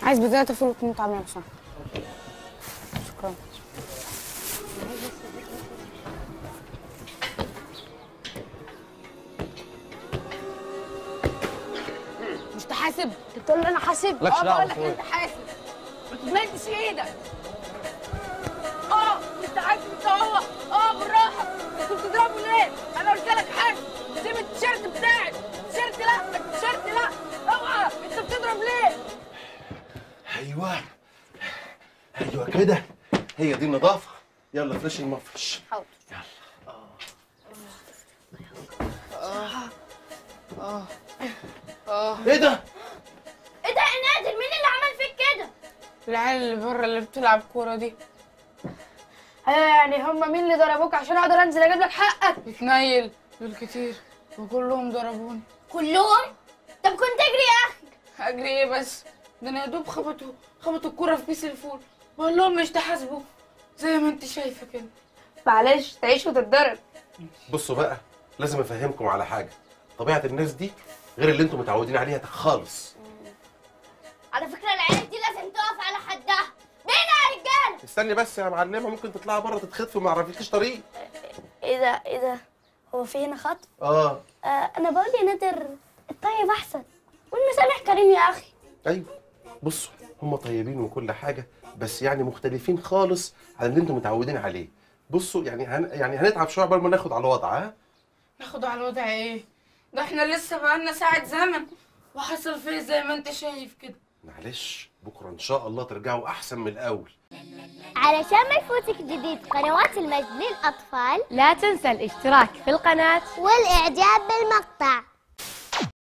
عايز بتلاتة فول واتنين طعمية بصراحة شكرا مش تحاسب تقول لي انا حاسب لكش اه دعوة بقول لك بأخويا. انت حاسب ما تمدش ايدك اه انت حاسب انت هو اه بالراحه انتوا بتضربوا ليه؟ انا قلت لك حاسب سيب التيشيرت بتاعي التيشيرت لا التيشيرت لا اوعى انت بتضرب ليه؟ ايوه ايوه كده هي دي النظافه يلا فرش المفرش حاضر ايه ده ايه ده يا نادر مين اللي عمل فيك كده العيال اللي بره اللي بتلعب كورة دي ايوه يعني هم مين اللي ضربوك عشان اقدر انزل اجيب لك حقك بتنيل بالكتير وكلهم ضربوني كلهم طب كنت اجري يا اخي اجري ايه بس ده انا يا دوب خبطوا خبطوا الكورة في كيس الفول بقول لهم مش تحاسبوا زي ما انت شايفة كده معلش تعيش وتتضرب بصوا بقى لازم افهمكم على حاجه طبيعه الناس دي غير اللي انتم متعودين عليها خالص على فكره العيال دي لازم تقف على حدها بينا يا رجاله استني بس يا معلمه ممكن تطلعي بره تتخطفي وما عرفتيش طريق ايه ده ايه ده هو في هنا خط اه آه انا بقول يا نادر الطيب احسن والمسامح كريم يا اخي ايوه بصوا هم طيبين وكل حاجه بس يعني مختلفين خالص عن اللي انتم متعودين عليه بصوا يعني هن... يعني هنتعب شويه قبل ما ناخد على الوضع ها ناخد على الوضع ايه ده احنا لسه بقالنا ساعة زمن وحصل فيه زي ما انت شايف كده معلش بكره ان شاء الله ترجعوا احسن من الاول علشان ما يفوتك جديد قنوات المجد للاطفال لا تنسى الاشتراك في القناة والاعجاب بالمقطع